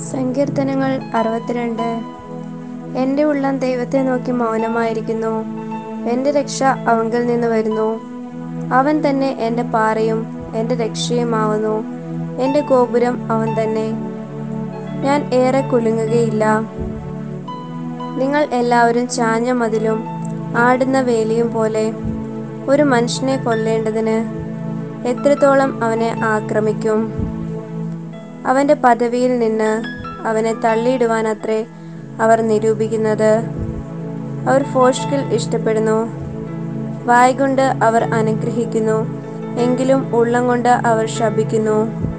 സങ്കീർത്തനങ്ങൾ അറുപത്തിരണ്ട് എൻ്റെ ഉള്ളം ദൈവത്തെ നോക്കി മൗനമായിരിക്കുന്നു എൻ്റെ രക്ഷ അവങ്കിൽ നിന്ന് വരുന്നു അവൻ തന്നെ എൻ്റെ പാറയും എൻ്റെ രക്ഷയുമാവുന്നു എൻ്റെ ഗോപുരം അവൻ തന്നെ ഞാൻ ഏറെ കുലുങ്ങുകയില്ല നിങ്ങൾ എല്ലാവരും ചാഞ്ഞ മതിലും ആടുന്ന വേലിയും പോലെ ഒരു മനുഷ്യനെ കൊല്ലേണ്ടതിന് എത്രത്തോളം അവനെ ആക്രമിക്കും അവൻ്റെ പദവിയിൽ നിന്ന് അവനെ തള്ളിയിടുവാനത്രേ അവർ നിരൂപിക്കുന്നത് അവർ ഫോഷ്കിൽ ഇഷ്ടപ്പെടുന്നു വായ്കൊണ്ട് അവർ അനുഗ്രഹിക്കുന്നു എങ്കിലും ഉള്ളം കൊണ്ട് അവർ ശപിക്കുന്നു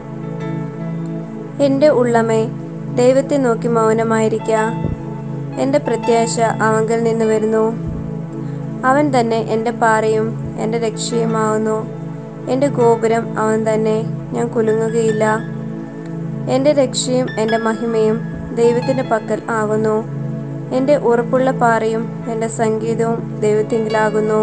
എൻ്റെ ഉള്ളമേ ദൈവത്തെ നോക്കി മൗനമായിരിക്ക എൻ്റെ പ്രത്യാശ അവങ്കിൽ നിന്ന് വരുന്നു അവൻ തന്നെ എൻ്റെ പാറയും എൻ്റെ രക്ഷയുമാവുന്നു എൻ്റെ ഗോപുരം അവൻ തന്നെ ഞാൻ കുലുങ്ങുകയില്ല എൻ്റെ രക്ഷയും എൻ്റെ മഹിമയും ദൈവത്തിൻ്റെ പക്കൽ ആകുന്നു എൻ്റെ ഉറപ്പുള്ള പാറയും എൻ്റെ സംഗീതവും ദൈവത്തിങ്കിലാകുന്നു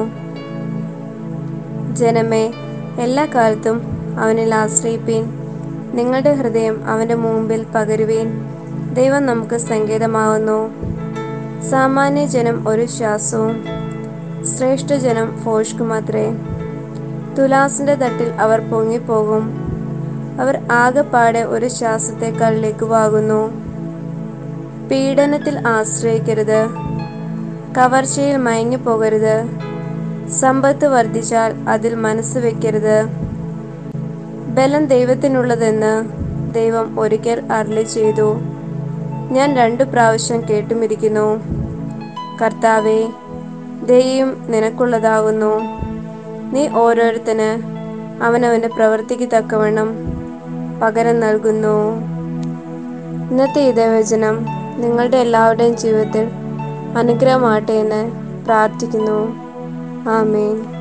ജനമേ എല്ലാ കാലത്തും അവനിൽ ആശ്രയിപ്പീൻ നിങ്ങളുടെ ഹൃദയം അവൻ്റെ മുമ്പിൽ പകരുവീൻ ദൈവം നമുക്ക് സങ്കേതമാവുന്നു സാമാന്യ ജനം ഒരു ശ്വാസവും ശ്രേഷ്ഠജനം ഫോഷ്കുമത്രേ തുലാസിന്റെ തട്ടിൽ അവർ പൊങ്ങിപ്പോകും അവർ ആകെപ്പാടെ ഒരു ശ്വാസത്തേക്കാൾ ലഘുവാകുന്നു പീഡനത്തിൽ ആശ്രയിക്കരുത് കവർച്ചയിൽ മയങ്ങിപ്പോകരുത് സമ്പത്ത് വർദ്ധിച്ചാൽ അതിൽ മനസ്സ് വെക്കരുത് ബലം ദൈവത്തിനുള്ളതെന്ന് ദൈവം ഒരിക്കൽ അരളി ചെയ്തു ഞാൻ രണ്ടു പ്രാവശ്യം കേട്ടുമിരിക്കുന്നു കർത്താവെ ദയും നിനക്കുള്ളതാകുന്നു നീ ഓരോരുത്തന് അവനവൻ്റെ പ്രവൃത്തിക്ക് തക്കവണ്ണം പകരം നൽകുന്നു ഇന്നത്തെ ഇതവചനം നിങ്ങളുടെ എല്ലാവരുടെയും ജീവിതത്തിൽ അനുഗ്രഹമാട്ടെ എന്ന് പ്രാർത്ഥിക്കുന്നു ആമേൻ